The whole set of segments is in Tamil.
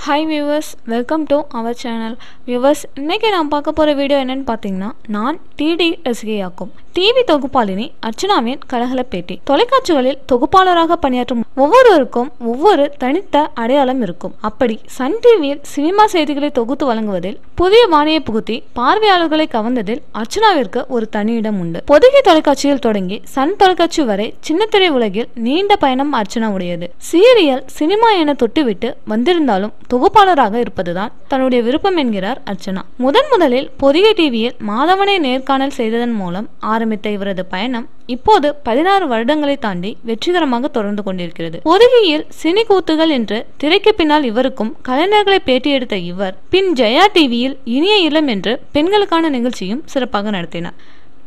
hi viewers welcome to our channel viewers இன்னைக்கு நான் பார்க்க போகிற வீடியோ என்னன்னு பார்த்தீங்கன்னா நான் டிடி ரசிகையாக்கும் டிவி தொகுப்பாளினி அர்ச்சனாவின் கலகல பேட்டி தொலைக்காட்சிகளில் தொகுப்பாளராக பணியாற்றும் ஒவ்வொருவருக்கும் ஒவ்வொரு தனித்த அடையாளம் இருக்கும் அப்படி சன் டிவியில் சினிமா செய்திகளை தொகுத்து வழங்குவதில் புதிய பாணியை புகுத்தி பார்வையாளர்களை கவர்ந்ததில் அர்ச்சனாவிற்கு ஒரு தனி இடம் உண்டு பொதிகை தொலைக்காட்சியில் தொடங்கி சன் தொலைக்காட்சி வரை சின்னத்திரை உலகில் நீண்ட பயணம் அர்ச்சனா உடையது சீரியல் சினிமா என தொட்டுவிட்டு வந்திருந்தாலும் தொகுப்பாளராக இருப்பதுதான் தன்னுடைய விருப்பம் என்கிறார் அர்ச்சனா முதன் முதலில் பொதிகை டிவியில் மாதவனை நேர்காணல் செய்ததன் மூலம் ஆரம்பித்த இவரது பயணம் இப்போது பதினாறு வருடங்களை தாண்டி வெற்றிகரமாக தொடர்ந்து கொண்டிருக்கிறது பொதிகையில் சினி கூத்துகள் என்று திரைக்கு பின்னால் இவருக்கும் கலைஞர்களை பேட்டி எடுத்த இவர் பின் ஜெயா டிவியில் இனிய இல்லம் என்று பெண்களுக்கான நிகழ்ச்சியும் சிறப்பாக நடத்தினார்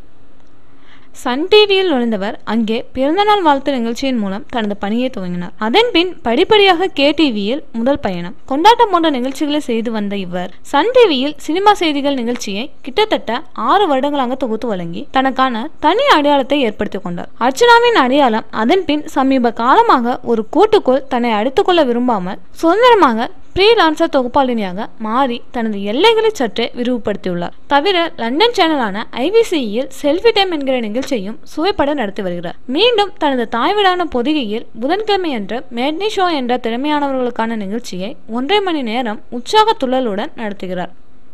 சன் டிவியில் நுழைந்தவர் அங்கே பிறந்தநாள் வாழ்த்து நிகழ்ச்சியின் மூலம் தனது பணியை துவங்கினார் அதன் பின் படிப்படியாக கே டிவியில் முதல் பயணம் கொண்டாட்டம் போன்ற நிகழ்ச்சிகளை செய்து வந்த இவர் சன் டிவியில் சினிமா செய்திகள் நிகழ்ச்சியை கிட்டத்தட்ட ஆறு வருடங்களாக தொகுத்து வழங்கி தனக்கான தனி அடையாளத்தை ஏற்படுத்திக் கொண்டார் அர்ச்சனாவின் அடையாளம் அதன் பின் சமீப காலமாக ஒரு கூட்டுக்குள் தன்னை அடித்துக்கொள்ள விரும்பாமல் சுதந்திரமாக ஃப்ரீலான்சர் தொகுப்பாளினியாக மாறி தனது எல்லைகளை சற்றே விரிவுபடுத்தியுள்ளார் தவிர லண்டன் சேனலான ஐவிசியில் செல்ஃபி டைம் என்கிற நிகழ்ச்சியையும் சுவைப்பட நடத்தி வருகிறார் மீண்டும் தனது தாய்வீடான பொதிகையில் புதன்கிழமை என்ற மேட்னி ஷோ என்ற திறமையானவர்களுக்கான நிகழ்ச்சியை ஒன்றரை மணி நேரம் உற்சாக துள்ளலுடன் நடத்துகிறார்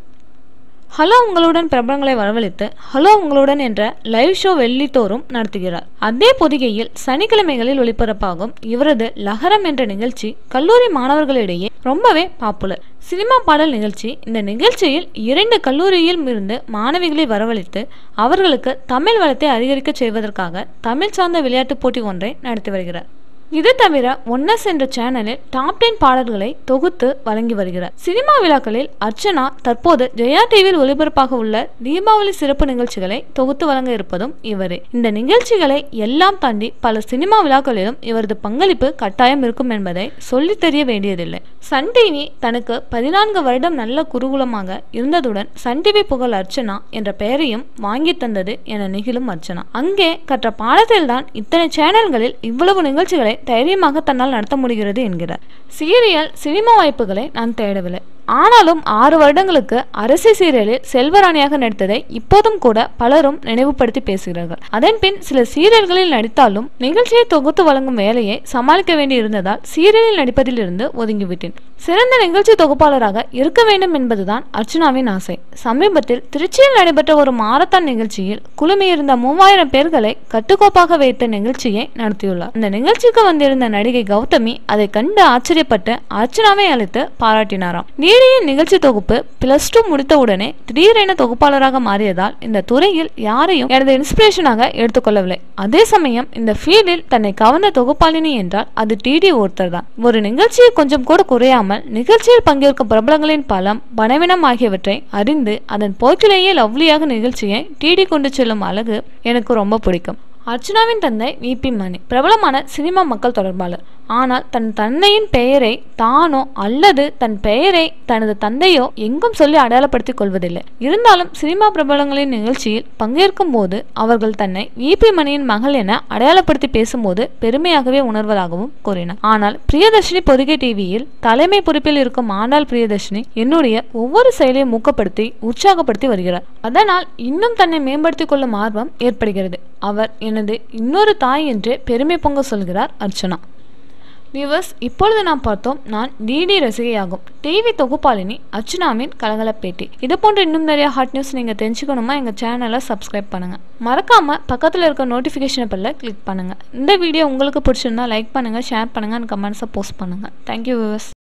ஹலோ உங்களுடன் பிரபலங்களை வரவழைத்து ஹலோ உங்களுடன் என்ற லைவ் ஷோ வெள்ளித்தோறும் நடத்துகிறார் அதே பொதிகையில் சனிக்கிழமைகளில் ஒளிபரப்பாகும் இவரது லகரம் என்ற நிகழ்ச்சி கல்லூரி மாணவர்களிடையே ரொம்பவே பாப்புலர் சினிமா பாடல் நிகழ்ச்சி இந்த நிகழ்ச்சியில் இரண்டு கல்லூரியில் இருந்து மாணவிகளை வரவழைத்து அவர்களுக்கு தமிழ் வளத்தை அதிகரிக்க செய்வதற்காக தமிழ் சார்ந்த விளையாட்டுப் போட்டி ஒன்றை நடத்தி வருகிறார் இது தவிர ஒன்னஸ் என்ற சேனலில் டாப் டென் பாடல்களை தொகுத்து வழங்கி வருகிறார் சினிமா விழாக்களில் அர்ச்சனா தற்போது ஜெயா டிவியில் ஒளிபரப்பாக உள்ள தீபாவளி சிறப்பு நிகழ்ச்சிகளை தொகுத்து வழங்க இருப்பதும் இவரே இந்த நிகழ்ச்சிகளை எல்லாம் தாண்டி பல சினிமா விழாக்களிலும் இவரது பங்களிப்பு கட்டாயம் இருக்கும் என்பதை சொல்லித் தெரிய வேண்டியதில்லை சன் டிவி தனக்கு பதினான்கு வருடம் நல்ல குருகுலமாக இருந்ததுடன் சன் டிவி புகழ் அர்ச்சனா என்ற பெயரையும் வாங்கி தந்தது என நெகிழும் அர்ச்சனா அங்கே கற்ற பாடத்தில்தான் இத்தனை சேனல்களில் இவ்வளவு நிகழ்ச்சிகளை தைரியமாக தன்னால் நடத்த முடிகிறது என்கிறார் சீரியல் சினிமா வாய்ப்புகளை நான் தேடவில்லை ஆனாலும் ஆறு வருடங்களுக்கு அரசி சீரியலில் செல்வராணியாக நடித்ததை இப்போதும் கூட பலரும் நினைவுபடுத்தி பேசுகிறார்கள் அதன் பின் சில சீரியல்களில் நடித்தாலும் நிகழ்ச்சியை தொகுத்து வழங்கும் வேலையை சமாளிக்க வேண்டி இருந்ததால் சீரியலில் நடிப்பதில் இருந்து ஒதுங்கிவிட்டேன் சிறந்த நிகழ்ச்சி தொகுப்பாளராக இருக்க வேண்டும் என்பதுதான் அர்ச்சனாவின் ஆசை சமீபத்தில் திருச்சியில் நடைபெற்ற ஒரு மாரத்தான் நிகழ்ச்சியில் குழுமியிருந்த மூவாயிரம் பேர்களை கட்டுக்கோப்பாக வைத்த நிகழ்ச்சியை நடத்தியுள்ளார் அந்த நிகழ்ச்சிக்கு வந்திருந்த நடிகை கௌதமி அதை கண்டு ஆச்சரியப்பட்டு அர்ச்சனாவை அழைத்து பாராட்டினாராம் டிடியின் நிகழ்ச்சி தொகுப்பு பிளஸ் டூ முடித்தவுடனே திடீரென தொகுப்பாளராக மாறியதால் இந்த துறையில் யாரையும் எனது இன்ஸ்பிரேஷனாக எடுத்துக்கொள்ளவில்லை அதே சமயம் இந்த ஃபீல்டில் தன்னை கவர்ந்த தொகுப்பாளினி என்றால் அது டிடி ஒருத்தர் தான் ஒரு நிகழ்ச்சியை கொஞ்சம் கூட குறையாமல் நிகழ்ச்சியில் பங்கேற்கும் பிரபலங்களின் பலம் பணவினம் ஆகியவற்றை அறிந்து அதன் போக்கிலேயே லவ்லியாக நிகழ்ச்சியை டிடி கொண்டு செல்லும் அழகு எனக்கு ரொம்ப பிடிக்கும் அர்ச்சனாவின் தந்தை விபி மணி பிரபலமான சினிமா மக்கள் தொடர்பாளர் ஆனால் தன் தந்தையின் பெயரை தானோ அல்லது தன் பெயரை தனது தந்தையோ எங்கும் சொல்லி அடையாளப்படுத்திக் கொள்வதில்லை இருந்தாலும் சினிமா பிரபலங்களின் நிகழ்ச்சியில் பங்கேற்கும் போது அவர்கள் தன்னை விபி மணியின் மகள் என அடையாளப்படுத்தி பேசும்போது பெருமையாகவே உணர்வதாகவும் கூறினார் ஆனால் பிரியதர்ஷினி பொதிகை டிவியில் தலைமை பொறுப்பில் இருக்கும் ஆண்டாள் பிரியதர்ஷினி என்னுடைய ஒவ்வொரு செயலையும் ஊக்கப்படுத்தி உற்சாகப்படுத்தி வருகிறார் அதனால் இன்னும் தன்னை மேம்படுத்திக் கொள்ளும் ஆர்வம் ஏற்படுகிறது அவர் எனது இன்னொரு தாய் என்று பெருமை பொங்க சொல்கிறார் அர்ச்சனா வியூவர்ஸ் இப்பொழுது நாம் பார்த்தோம் நான் டிடி ரசிகையாகும் டிவி தொகுப்பாளினி அர்ச்சனாவின் கலகல பேட்டி இது போன்ற இன்னும் நிறைய ஹாட் நியூஸ் நீங்கள் தெரிஞ்சுக்கணுமா எங்கள் சேனலை சப்ஸ்கிரைப் பண்ணுங்கள் மறக்காமல் பக்கத்தில் இருக்க நோட்டிஃபிகேஷன் பெல்ல கிளிக் பண்ணுங்கள் இந்த வீடியோ உங்களுக்கு பிடிச்சிருந்தா லைக் பண்ணுங்கள் ஷேர் பண்ணுங்கள் அண்ட் கமெண்ட்ஸை போஸ்ட் பண்ணுங்கள் தேங்க்யூ வியூவர்ஸ்